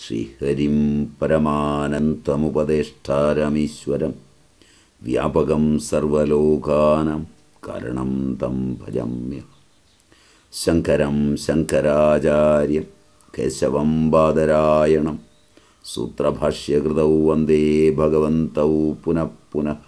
ശ്രീഹരിം പരമാനന്തമുപദേഷ്ടാരമീശ്വരം വ്യാപകം സർവലോകാനാം കാരണം തം ഭജമ്യ ശങ്കരം ശങ്കരാചാര്യം കേശവം ബാദരായണം സൂത്രഭാഷ്യകൃതൗ വന്ദേ ഭഗവന്തൗ പുനഃ പുനഃ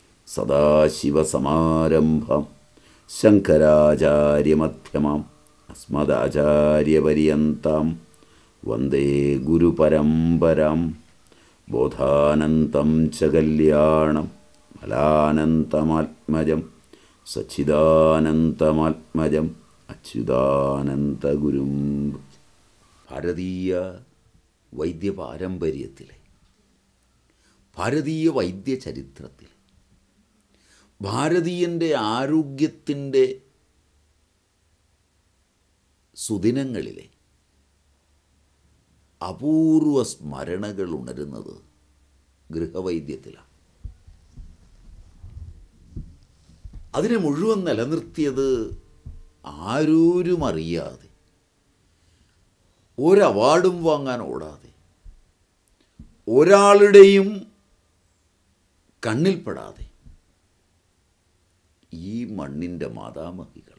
സദാശിവസമാരംഭം ശങ്കരാചാര്യമധ്യമാം അസ്മദാചാര്യപര്യന്താം വന്ദേ ഗുരുപരമ്പരാം ബോധാനന്തം ച കല്യാണം മലാനന്തമാത്മജം സച്ചിദാനന്തമാത്മജം അച്യുതാനന്തഗുരും ഭാരതീയ വൈദ്യപാരമ്പര്യത്തിലെ ഭാരതീയ വൈദ്യ ചരിത്രത്തിൽ ഭാരതീയൻ്റെ ആരോഗ്യത്തിൻ്റെ സുദിനങ്ങളിലെ അപൂർവ സ്മരണകൾ ഉണരുന്നത് ഗൃഹവൈദ്യത്തിലാണ് അതിനെ മുഴുവൻ നിലനിർത്തിയത് ആരോരും അറിയാതെ ഒരു അവാർഡും വാങ്ങാൻ ഓടാതെ ഒരാളുടെയും കണ്ണിൽപ്പെടാതെ ഈ മണ്ണിൻ്റെ മാതാമഹികളാണ്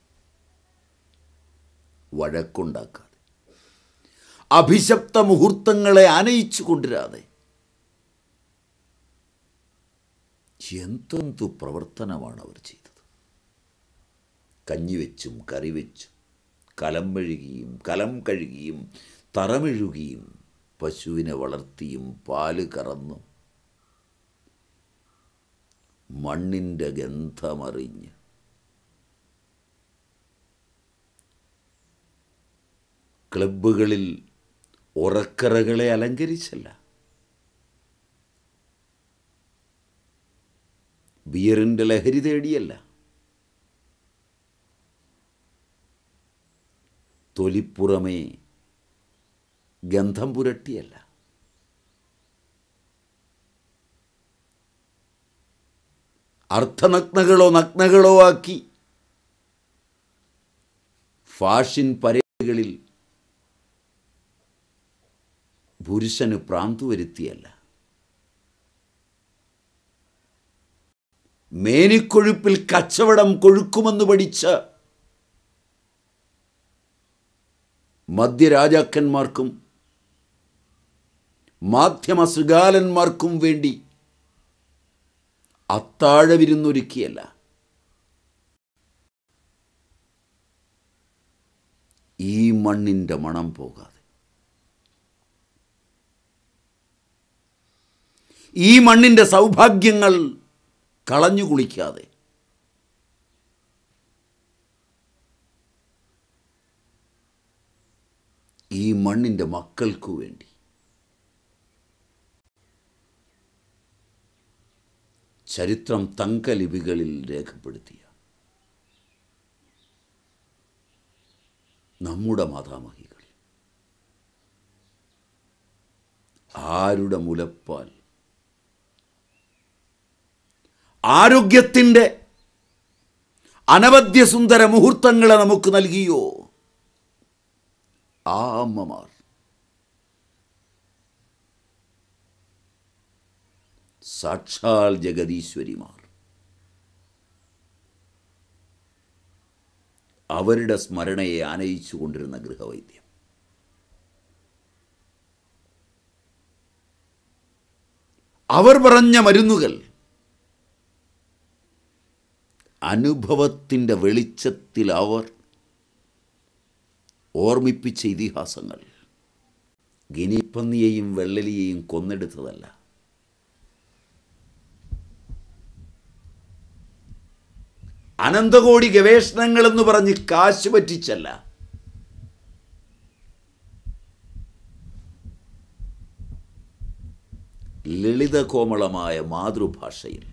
വഴക്കുണ്ടാക്കാതെ അഭിശപ്ത മുഹൂർത്തങ്ങളെ ആനയിച്ചു കൊണ്ടുവരാതെ എന്തെന്തു പ്രവർത്തനമാണ് അവർ ചെയ്തത് കഞ്ഞി വെച്ചും കറി വെച്ചും കലം മെഴുകിയും കലം കഴുകിയും തറമെഴുകിയും പശുവിനെ വളർത്തിയും പാല് കറന്നും മണ്ണിൻ്റെ ഗന്ധമറിഞ്ഞ് ക്ലബ്ബുകളിൽ ഉറക്കറകളെ അലങ്കരിച്ചല്ല ബിയറിൻ്റെ ലഹരി തേടിയല്ല തൊലിപ്പുറമേ ഗന്ധം പുരട്ടിയല്ല അർത്ഥനഗ്നകളോ നഗ്നകളോ ആക്കി ഫാഷിൻ പരേഡുകളിൽ പുരുഷന് പ്രാന്തു വരുത്തിയല്ല മേനിക്കൊഴുപ്പിൽ കച്ചവടം കൊഴുക്കുമെന്ന് പഠിച്ച മധ്യരാജാക്കന്മാർക്കും മാധ്യമ ശൃഗാലന്മാർക്കും വേണ്ടി അത്താഴ വിരുന്നൊരുക്കിയല്ല ഈ മണ്ണിൻ്റെ മണം പോകാതെ ഈ മണ്ണിൻ്റെ സൗഭാഗ്യങ്ങൾ കളഞ്ഞു കുളിക്കാതെ ഈ മണ്ണിൻ്റെ മക്കൾക്കു വേണ്ടി ചരിത്രം തങ്കലിപികളിൽ രേഖപ്പെടുത്തിയ നമ്മുടെ മാതാമഹികൾ ആരുടെ മുലപ്പാൽ ആരോഗ്യത്തിൻ്റെ അനവധ്യ സുന്ദര മുഹൂർത്തങ്ങളെ നമുക്ക് നൽകിയോ ആ അമ്മമാർ സാക്ഷാൽ ജഗദീശ്വരിമാർ അവരുടെ സ്മരണയെ ആനയിച്ചു കൊണ്ടിരുന്ന ഗൃഹവൈദ്യം അവർ പറഞ്ഞ മരുന്നുകൾ അനുഭവത്തിൻ്റെ വെളിച്ചത്തിൽ അവർ ഓർമ്മിപ്പിച്ച ഇതിഹാസങ്ങൾ ഗിനിപ്പന്നിയെയും വെള്ളലിയെയും കൊന്നെടുത്തതല്ല അനന്തകോടി ഗവേഷണങ്ങളെന്ന് പറഞ്ഞ് കാശ് പറ്റിച്ചല്ല ലളിതകോമളമായ മാതൃഭാഷയിൽ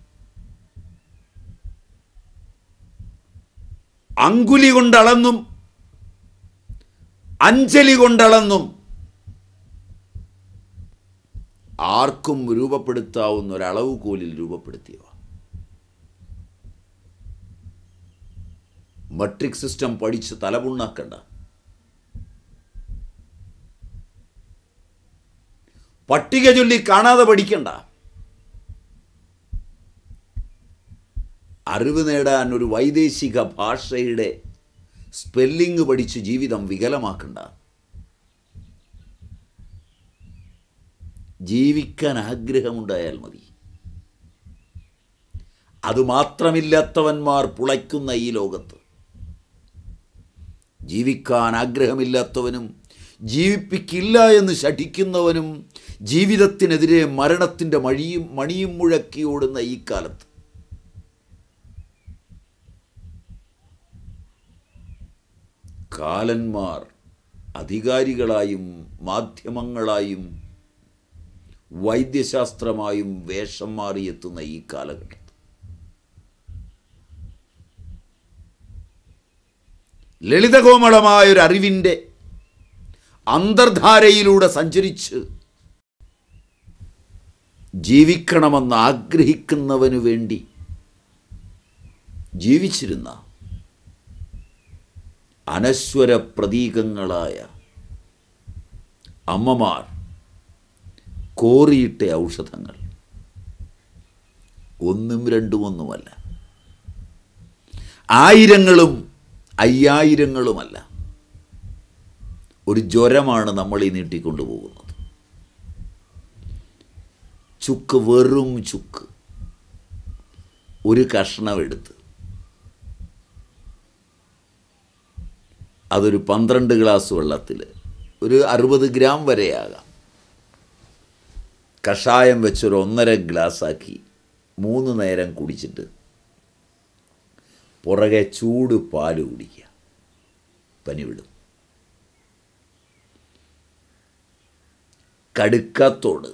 അങ്കുലി കൊണ്ടളന്നും അഞ്ജലി കൊണ്ടളന്നും ആർക്കും രൂപപ്പെടുത്താവുന്ന ഒരളവ് കോലിൽ രൂപപ്പെടുത്തിയവ മട്രിക് സിസ്റ്റം പഠിച്ച് തലപുണ്ണാക്കണ്ട പട്ടിക ചൊല്ലി കാണാതെ പഠിക്കണ്ട അറിവ് നേടാൻ ഒരു വൈദേശിക ഭാഷയുടെ സ്പെല്ലിംഗ് പഠിച്ച് ജീവിതം വികലമാക്കണ്ട ജീവിക്കാൻ ആഗ്രഹമുണ്ടായാൽ മതി അതുമാത്രമില്ലാത്തവന്മാർ പുളയ്ക്കുന്ന ഈ ലോകത്ത് ജീവിക്കാൻ ആഗ്രഹമില്ലാത്തവനും ജീവിപ്പിക്കില്ല എന്ന് ശഠിക്കുന്നവനും ജീവിതത്തിനെതിരെ മരണത്തിൻ്റെ മഴിയും മണിയും മുഴക്കി ഓടുന്ന ഈ കാലത്ത് കാലന്മാർ അധികാരികളായും മാധ്യമങ്ങളായും വൈദ്യശാസ്ത്രമായും വേഷം മാറിയെത്തുന്ന ഈ കാലഘട്ടം ലളിതകോമളമായൊരു അറിവിൻ്റെ അന്തർധാരയിലൂടെ സഞ്ചരിച്ച് ജീവിക്കണമെന്ന് ആഗ്രഹിക്കുന്നവനു വേണ്ടി ജീവിച്ചിരുന്ന അനശ്വര പ്രതീകങ്ങളായ അമ്മമാർ കോറിയിട്ട ഔഷധങ്ങൾ ഒന്നും രണ്ടും ഒന്നുമല്ല ആയിരങ്ങളും അയ്യായിരങ്ങളുമല്ല ഒരു ജ്വരമാണ് നമ്മൾ ഈ നീട്ടിക്കൊണ്ടുപോകുന്നത് ചുക്ക് വെറും ചുക്ക് ഒരു കഷ്ണമെടുത്ത് അതൊരു പന്ത്രണ്ട് ഗ്ലാസ് വെള്ളത്തിൽ ഒരു അറുപത് ഗ്രാം വരെയാകാം കഷായം വെച്ചൊരു ഒന്നര ഗ്ലാസ്സാക്കി മൂന്ന് നേരം കുടിച്ചിട്ട് പുറകെ ചൂട് പാല് കുടിക്കുക പനി വിടും കടുക്കത്തോട്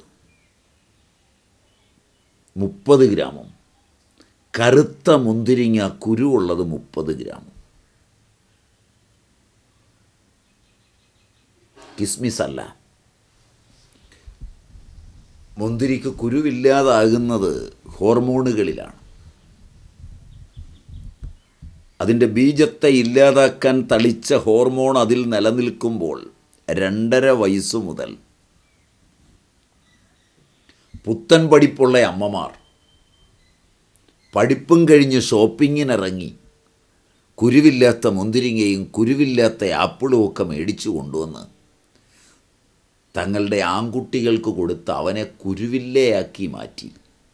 മുപ്പത് ഗ്രാമും കറുത്ത മുന്തിരിങ്ങ കുരുവുള്ളത് മുപ്പത് ഗ്രാമും കിസ്മിസ് അല്ല മുന്തിരിക്ക് കുരുവില്ലാതാകുന്നത് ഹോർമോണുകളിലാണ് അതിൻ്റെ ബീജത്തെ ഇല്ലാതാക്കാൻ തളിച്ച ഹോർമോൺ അതിൽ നിലനിൽക്കുമ്പോൾ രണ്ടര വയസ്സു മുതൽ പുത്തൻ പഠിപ്പുള്ള അമ്മമാർ പഠിപ്പും കഴിഞ്ഞ് ഷോപ്പിങ്ങിനിറങ്ങി കുരുവില്ലാത്ത മുന്തിരിങ്ങയും കുരുവില്ലാത്ത ആപ്പിളും ഒക്കെ മേടിച്ചു കൊണ്ടുവന്ന് തങ്ങളുടെ ആൺകുട്ടികൾക്ക് കൊടുത്ത് അവനെ കുരുവില്ലയാക്കി മാറ്റി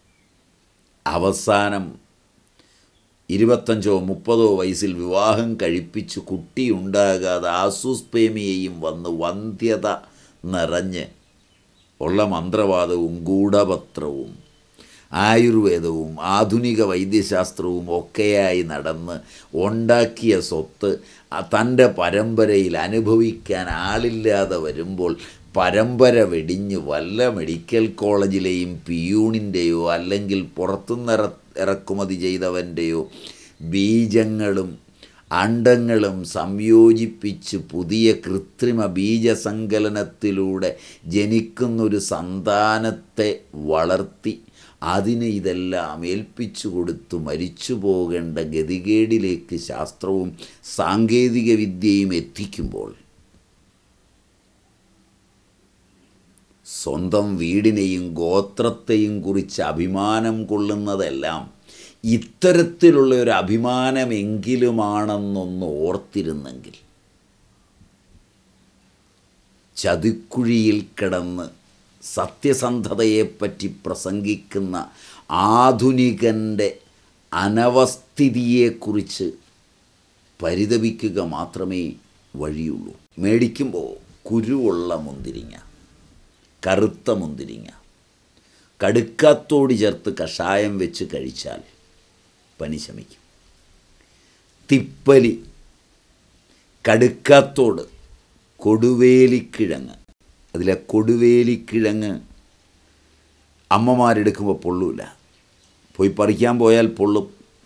അവസാനം ഇരുപത്തഞ്ചോ മുപ്പതോ വയസ്സിൽ വിവാഹം കഴിപ്പിച്ച് കുട്ടിയുണ്ടാകാതെ ആസുസ്പേമിയെയും വന്ന് വന്ധ്യത നിറഞ്ഞ് ഉള്ള മന്ത്രവാദവും ഗൂഢപത്രവും ആയുർവേദവും ആധുനിക വൈദ്യശാസ്ത്രവും ഒക്കെയായി നടന്ന് ഉണ്ടാക്കിയ സ്വത്ത് തൻ്റെ പരമ്പരയിൽ അനുഭവിക്കാൻ ആളില്ലാതെ വരുമ്പോൾ പരമ്പര വെടിഞ്ഞ് വല്ല മെഡിക്കൽ കോളേജിലെയും പിയൂണിൻ്റെയോ അല്ലെങ്കിൽ പുറത്തുനിന്ന് ഇറ ഇറക്കുമതി ചെയ്തവൻ്റെയോ ബീജങ്ങളും അണ്ടങ്ങളും സംയോജിപ്പിച്ച് പുതിയ കൃത്രിമ ബീജസങ്കലനത്തിലൂടെ ജനിക്കുന്നൊരു സന്താനത്തെ വളർത്തി അതിന് ഇതെല്ലാം ഏൽപ്പിച്ചു കൊടുത്തു മരിച്ചു പോകേണ്ട ഗതികേടിലേക്ക് ശാസ്ത്രവും സാങ്കേതിക വിദ്യയും എത്തിക്കുമ്പോൾ സ്വന്തം വീടിനെയും ഗോത്രത്തെയും കുറിച്ച് അഭിമാനം കൊള്ളുന്നതെല്ലാം ഇത്തരത്തിലുള്ള ഒരു അഭിമാനമെങ്കിലുമാണെന്നൊന്ന് ഓർത്തിരുന്നെങ്കിൽ ചതിക്കുഴിയിൽ കിടന്ന് സത്യസന്ധതയെപ്പറ്റി പ്രസംഗിക്കുന്ന ആധുനികൻ്റെ അനവസ്ഥിതിയെക്കുറിച്ച് പരിതപിക്കുക മാത്രമേ വഴിയുള്ളൂ മേടിക്കുമ്പോൾ കുരുവുള്ള മുന്തിരിങ്ങ കറുത്ത മുന്തിരിങ്ങ കടുക്കാത്തോടി ചേർത്ത് കഷായം വെച്ച് കഴിച്ചാൽ പനി ശമിക്കും തിപ്പലി കടുക്കാത്തോട് കൊടുവേലിക്കിഴങ്ങ് അതിലെ കൊടുവേലിക്കിഴങ്ങ് അമ്മമാരെടുക്കുമ്പോൾ പൊള്ളൂല പോയി പറിക്കാൻ പോയാൽ പൊള്ളും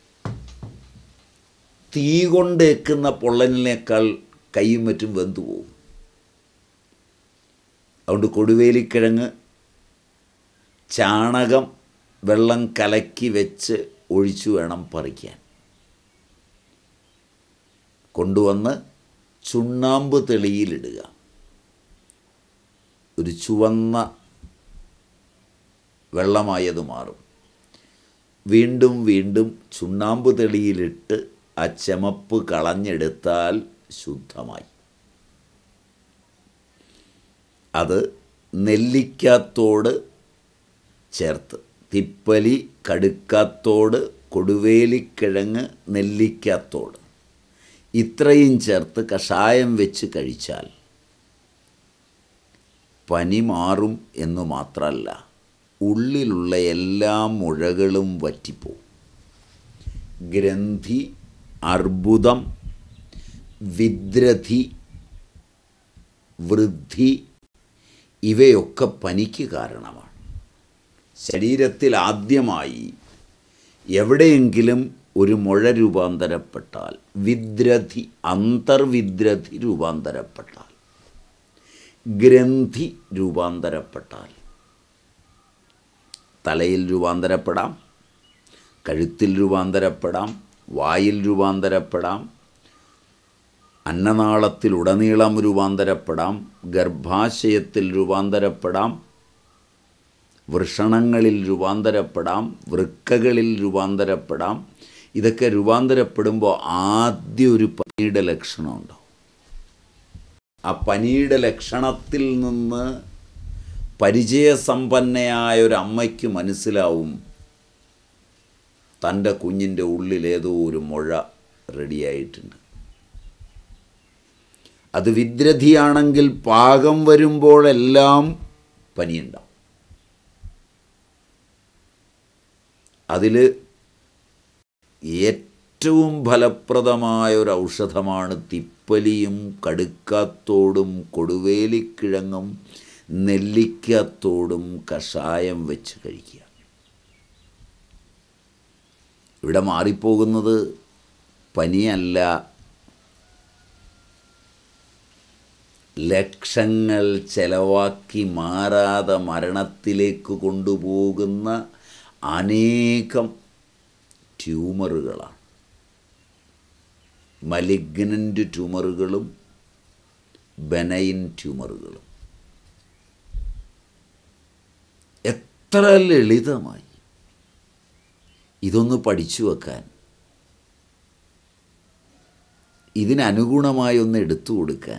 തീ കൊണ്ടേക്കുന്ന പൊള്ളലിനേക്കാൾ കൈയും മറ്റും വെന്തു പോകും അതുകൊണ്ട് കൊടുവേലിക്കിഴങ്ങ് ചാണകം വെള്ളം കലക്കി വെച്ച് ഒഴിച്ചു വേണം പറിക്കാൻ കൊണ്ടുവന്ന് ചുണ്ണാമ്പ് തെളിയിലിടുക ഒരു ചുവന്ന വെള്ളമായത് മാറും വീണ്ടും വീണ്ടും ചുണ്ണാമ്പ് തെളിയിലിട്ട് ആ ചെമപ്പ് കളഞ്ഞെടുത്താൽ ശുദ്ധമായി അത് നെല്ലിക്കാത്തോട് ചേർത്ത് തിപ്പലി കടുക്കാത്തോട് കൊടുവേലിക്കിഴങ്ങ് നെല്ലിക്കാത്തോട് ഇത്രയും ചേർത്ത് കഷായം വെച്ച് കഴിച്ചാൽ പനി മാറും എന്ന് മാത്രമല്ല ഉള്ളിലുള്ള എല്ലാ മുഴകളും വറ്റിപ്പോവും ഗ്രന്ഥി അർബുദം വിദ്രഥി വൃദ്ധി ഇവയൊക്കെ പനിക്ക് കാരണമാണ് ശരീരത്തിൽ ആദ്യമായി എവിടെയെങ്കിലും ഒരു മുഴ രൂപാന്തരപ്പെട്ടാൽ വിദ്രഥി അന്തർവിദ്രഥി രൂപാന്തരപ്പെട്ടാൽ ഗ്രന്ഥി രൂപാന്തരപ്പെട്ടാൽ തലയിൽ രൂപാന്തരപ്പെടാം കഴുത്തിൽ രൂപാന്തരപ്പെടാം വായിൽ രൂപാന്തരപ്പെടാം അന്നനാളത്തിലുടനീളം രൂപാന്തരപ്പെടാം ഗർഭാശയത്തിൽ രൂപാന്തരപ്പെടാം വൃഷണങ്ങളിൽ രൂപാന്തരപ്പെടാം വൃക്കകളിൽ രൂപാന്തരപ്പെടാം ഇതൊക്കെ രൂപാന്തരപ്പെടുമ്പോൾ ആദ്യം ഒരു പനിയുടെ ലക്ഷണമുണ്ടാവും ആ പനിയുടെ ലക്ഷണത്തിൽ നിന്ന് പരിചയസമ്പന്നയായ ഒരു അമ്മയ്ക്ക് മനസ്സിലാവും തൻ്റെ കുഞ്ഞിൻ്റെ ഉള്ളിൽ ഏതോ ഒരു മുഴ റെഡിയായിട്ടുണ്ട് അത് വിദ്രഥിയാണെങ്കിൽ പാകം വരുമ്പോഴെല്ലാം പനിയുണ്ടാവും അതിൽ ഏറ്റവും ഫലപ്രദമായ ഒരു ഔഷധമാണ് തിപ്പലിയും കടുക്കാത്തോടും കൊടുവേലിക്കിഴങ്ങും നെല്ലിക്കാത്തോടും കഷായം വെച്ച് കഴിക്കുക ഇവിടെ മാറിപ്പോകുന്നത് പനിയല്ല ലക്ഷങ്ങൾ ചെലവാക്കി മാറാതെ മരണത്തിലേക്ക് കൊണ്ടുപോകുന്ന അനേകം ട്യൂമറുകളാണ് മലിഗ്നൻ്റ് ട്യൂമറുകളും ബനൈൻ ട്യൂമറുകളും എത്ര ലളിതമായി ഇതൊന്ന് പഠിച്ചു വെക്കാൻ ഇതിനനുഗുണമായി ഒന്ന് എടുത്തു കൊടുക്കാൻ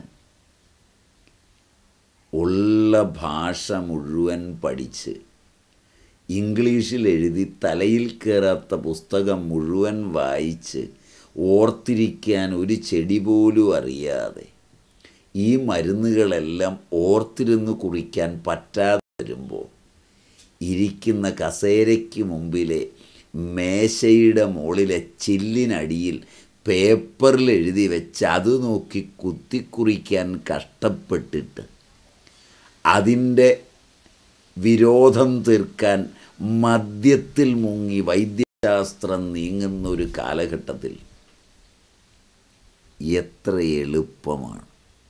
ഉള്ള ഭാഷ മുഴുവൻ പഠിച്ച് ഇംഗ്ലീഷിൽ എഴുതി തലയിൽ കയറാത്ത പുസ്തകം മുഴുവൻ വായിച്ച് ഓർത്തിരിക്കാൻ ഒരു ചെടി പോലും അറിയാതെ ഈ മരുന്നുകളെല്ലാം ഓർത്തിരുന്ന് കുറിക്കാൻ പറ്റാതെ വരുമ്പോൾ ഇരിക്കുന്ന കസേരയ്ക്ക് മുമ്പിലെ മേശയുടെ മുകളിലെ ചില്ലിനടിയിൽ പേപ്പറിൽ എഴുതി വെച്ച് അത് നോക്കി കുത്തിക്കുറിക്കാൻ കഷ്ടപ്പെട്ടിട്ട് അതിൻ്റെ വിരോധം തീർക്കാൻ മദ്യത്തിൽ മുങ്ങി വൈദ്യശാസ്ത്രം നീങ്ങുന്ന ഒരു കാലഘട്ടത്തിൽ എത്ര എളുപ്പമാണ്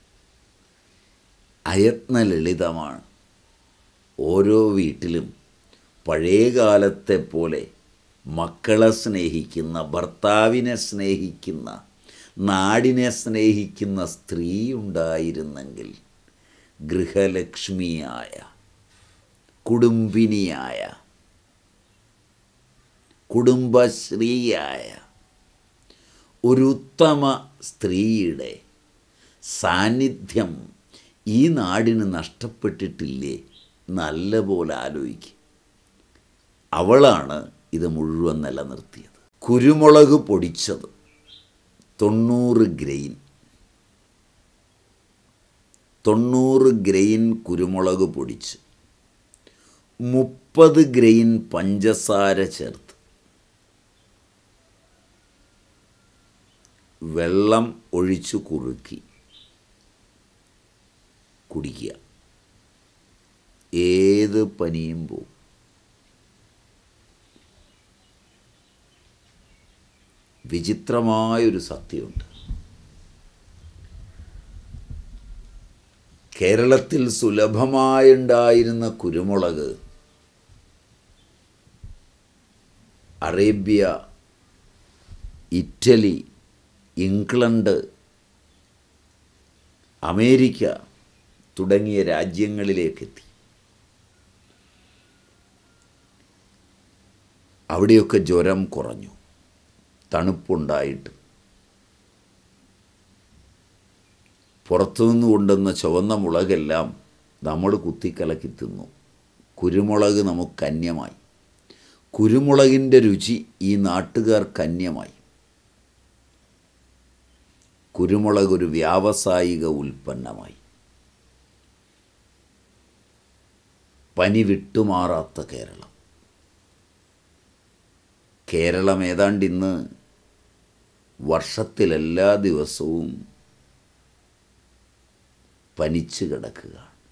അയത്ന ലളിതമാണ് ഓരോ വീട്ടിലും പഴയകാലത്തെ പോലെ മക്കളെ സ്നേഹിക്കുന്ന ഭർത്താവിനെ സ്നേഹിക്കുന്ന നാടിനെ സ്നേഹിക്കുന്ന സ്ത്രീ ഉണ്ടായിരുന്നെങ്കിൽ ഗൃഹലക്ഷ്മിയായ കുടുംബിനിയായ കുടുംബശ്രീയായ ഒരു ഉത്തമ സ്ത്രീയുടെ സാന്നിധ്യം ഈ നാടിന് നഷ്ടപ്പെട്ടിട്ടില്ലേ നല്ല പോലെ ആലോചിക്കുക അവളാണ് ഇത് മുഴുവൻ നിലനിർത്തിയത് കുരുമുളക് പൊടിച്ചത് തൊണ്ണൂറ് ഗ്രെയിൻ തൊണ്ണൂറ് ഗ്രെയിൻ കുരുമുളക് പൊടിച്ച് മുപ്പത് ഗ്രെയിൻ പഞ്ചസാര ചേർത്ത് വെള്ളം ഒഴിച്ചു കുറുക്കി കുടിക്കുക ഏത് പനിയും പോവും വിചിത്രമായൊരു സത്യമുണ്ട് കേരളത്തിൽ സുലഭമായുണ്ടായിരുന്ന കുരുമുളക് അറേബ്യ ഇറ്റലി ഇംഗ്ലണ്ട് അമേരിക്ക തുടങ്ങിയ രാജ്യങ്ങളിലേക്കെത്തി അവിടെയൊക്കെ ജ്വരം കുറഞ്ഞു തണുപ്പുണ്ടായിട്ട് പുറത്തുനിന്ന് കൊണ്ടുവന്ന ചുവന്ന മുളകെല്ലാം നമ്മൾ കുത്തിക്കലക്കി തിന്നു കുരുമുളക് നമുക്ക് അന്യമായി കുരുമുളകിൻ്റെ രുചി ഈ നാട്ടുകാർക്ക് അന്യമായി കുരുമുളക് ഒരു വ്യാവസായിക ഉൽപ്പന്നമായി പനി വിട്ടുമാറാത്ത കേരളം കേരളം ഏതാണ്ട് ഇന്ന് വർഷത്തിലെല്ലാ ദിവസവും പനിച്ചു കിടക്കുക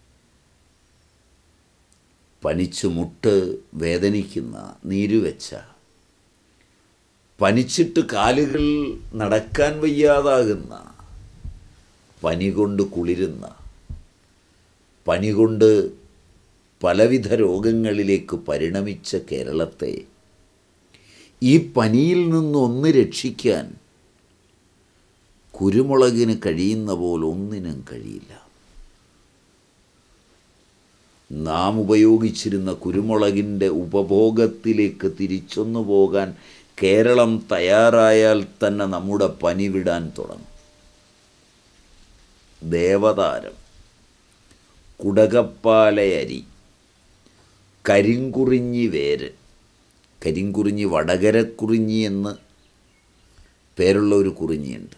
പനിച്ചു മുട്ട് വേദനിക്കുന്ന നീരുവെച്ച പനിച്ചിട്ട് കാലുകൾ നടക്കാൻ വയ്യാതാകുന്ന പനി കൊണ്ട് കുളിരുന്ന പനി കൊണ്ട് പലവിധ രോഗങ്ങളിലേക്ക് പരിണമിച്ച കേരളത്തെ ഈ പനിയിൽ നിന്നൊന്ന് രക്ഷിക്കാൻ കുരുമുളകിന് കഴിയുന്ന പോലെ ഒന്നിനും കഴിയില്ല നാം ഉപയോഗിച്ചിരുന്ന കുരുമുളകിൻ്റെ ഉപഭോഗത്തിലേക്ക് തിരിച്ചൊന്നു പോകാൻ കേരളം തയ്യാറായാൽ തന്നെ നമ്മുടെ പനി വിടാൻ തുടങ്ങും ദേവതാരം കുടകപ്പാലയരി കരിങ്കുറിഞ്ഞി വേര് കരിങ്കുറിഞ്ഞി വടകരക്കുറിഞ്ഞി എന്ന് പേരുള്ള ഒരു കുറിഞ്ഞിയുണ്ട്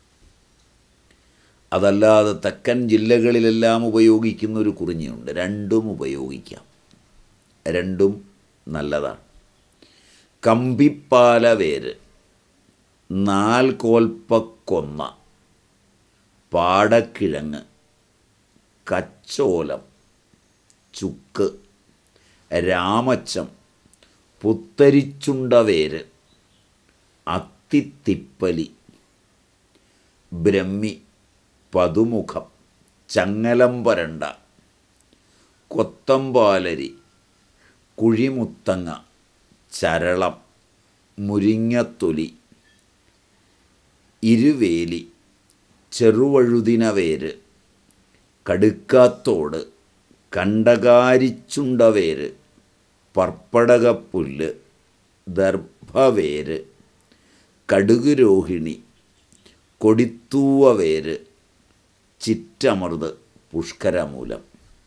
അതല്ലാതെ തെക്കൻ ജില്ലകളിലെല്ലാം ഉപയോഗിക്കുന്ന ഒരു കുറിഞ്ഞിയുണ്ട് രണ്ടും ഉപയോഗിക്കാം രണ്ടും നല്ലതാണ് കമ്പിപ്പാല വേര് നാൽകോൽപ്പക്കൊന്ന പാടക്കിഴങ്ങ് കച്ചോലം ചുക്ക് രാമച്ചം പുത്തരിച്ചുണ്ടവേര് അത്തിത്തിപ്പലി ബ്രഹ്മി പതുമുഖം ചങ്ങലംപരണ്ട കൊത്തമ്പാലരി കുഴിമുത്തങ്ങ ചരളം മുരിങ്ങത്തൊലി ഇരുവേലി ചെറുവഴുതിനവേര് കടുക്കാത്തോട് കണ്ടകാരിച്ചുണ്ടവേര് പർപ്പടകപ്പുല്ല് ദർഭവേര് കടുകുരോഹിണി കൊടിത്തൂവവേര് ചിറ്റമൃത് പുഷ്കരമൂലം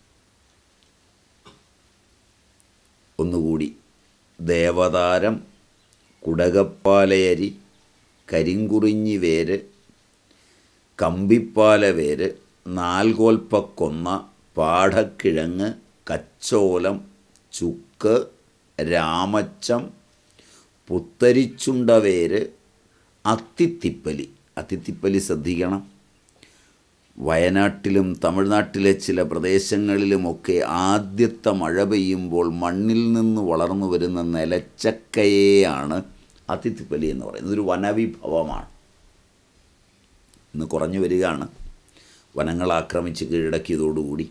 ഒന്നുകൂടി ദേവതാരം കുടകപ്പാലയരി കരിങ്കുറിഞ്ഞി വേര് കമ്പിപ്പാല വേര് നാൽകോൽപ്പക്കൊന്ന പാടക്കിഴങ്ങ് കച്ചോലം ചുക്ക് രാമച്ചം പുത്തരിച്ചുണ്ടവേര് അത്തിത്തിപ്പലി അത്തിത്തിപ്പലി ശ്രദ്ധിക്കണം വയനാട്ടിലും തമിഴ്നാട്ടിലെ ചില പ്രദേശങ്ങളിലുമൊക്കെ ആദ്യത്തെ മഴ പെയ്യുമ്പോൾ മണ്ണിൽ നിന്ന് വളർന്നു വരുന്ന നിലച്ചക്കയെയാണ് അത്തിത്തിപ്പലി എന്ന് പറയുന്നത് ഇതൊരു വനവിഭവമാണ് ഇന്ന് കുറഞ്ഞു വരികയാണ് വനങ്ങൾ ആക്രമിച്ച് കീഴടക്കിയതോടുകൂടി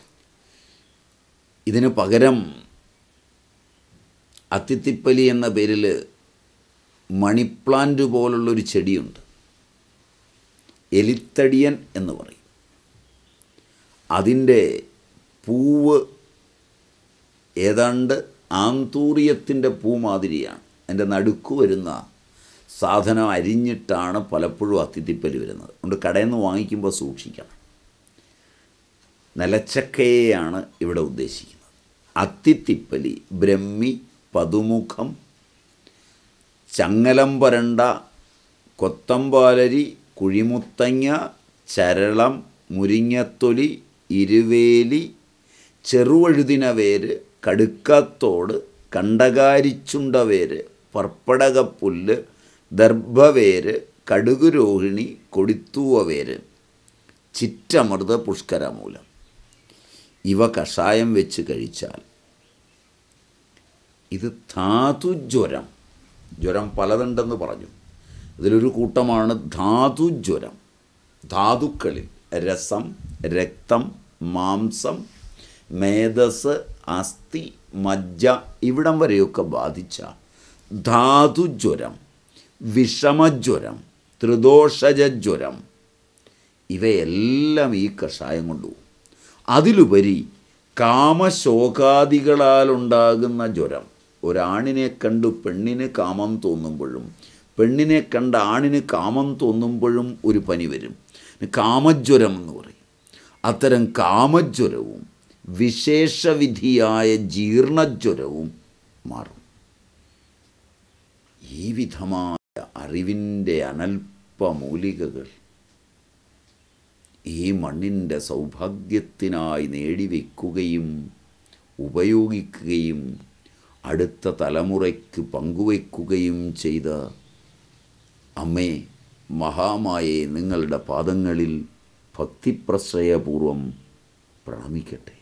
ഇതിന് പകരം അത്തിത്തിപ്പലി എന്ന പേരിൽ മണിപ്ലാന്റ് പോലുള്ളൊരു ചെടിയുണ്ട് എലിത്തടിയൻ എന്ന് പറയും അതിൻ്റെ പൂവ് ഏതാണ്ട് ആന്തൂറിയത്തിൻ്റെ പൂ മാതിരിയാണ് അതിൻ്റെ നടുക്ക് വരുന്ന സാധനം അരിഞ്ഞിട്ടാണ് പലപ്പോഴും അത്തിത്തിപ്പലി വരുന്നത് അതുകൊണ്ട് കടയിൽ നിന്ന് വാങ്ങിക്കുമ്പോൾ സൂക്ഷിക്കണം നിലച്ചക്കയെയാണ് ഇവിടെ ഉദ്ദേശിക്കുന്നത് അത്തിത്തിപ്പലി ബ്രഹ്മി പതുമുഖം ചങ്ങലം പരണ്ട കൊത്തമ്പാലരി കുഴിമുത്തങ്ങ ചരളം മുരിങ്ങത്തൊലി ഇരുവേലി ചെറുവഴുതിനവേര് കടുക്കാത്തോട് കണ്ടകാരിച്ചുണ്ടവേര് പർപ്പടകപ്പുല്ല് ദർഭവേര് കടുകുരോഹിണി കൊടിത്തൂവവേര് ചിറ്റമൃത പുഷ്കരമൂലം ഇവ കഷായം വെച്ച് കഴിച്ചാൽ ഇത് ധാതുജ്വരം ജ്വരം പലതുണ്ടെന്ന് പറഞ്ഞു ഇതിലൊരു കൂട്ടമാണ് ധാതുജ്വരം ധാതുക്കളിൽ രസം രക്തം മാംസം മേധസ് അസ്ഥി മജ്ജ ഇവിടം വരെയൊക്കെ ബാധിച്ച ധാതുജ്വരം വിഷമജ്വരം ത്രിദോഷജ്വരം ഇവയെല്ലാം ഈ കഷായം കൊണ്ടുപോകും അതിലുപരി കാമശോകാദികളാലുണ്ടാകുന്ന ജ്വരം ഒരാണിനെ കണ്ടു പെണ്ണിന് കാമം തോന്നുമ്പോഴും പെണ്ണിനെ കണ്ട ആണിന് കാമം തോന്നുമ്പോഴും ഒരു പനി വരും കാമജ്വരം എന്ന് പറയും അത്തരം കാമജ്വരവും വിശേഷവിധിയായ ജീർണജ്വരവും മാറും ഈ വിധമായ അറിവിൻ്റെ അനൽപമൂലികകൾ ഈ മണ്ണിൻ്റെ സൗഭാഗ്യത്തിനായി നേടിവെക്കുകയും ഉപയോഗിക്കുകയും അടുത്ത തലമുറയ്ക്ക് പങ്കുവയ്ക്കുകയും ചെയ്ത അമ്മേ മഹാമായെ നിങ്ങളുടെ പാദങ്ങളിൽ ഭക്തിപ്രശ്രയപൂർവം പ്രണമിക്കട്ടെ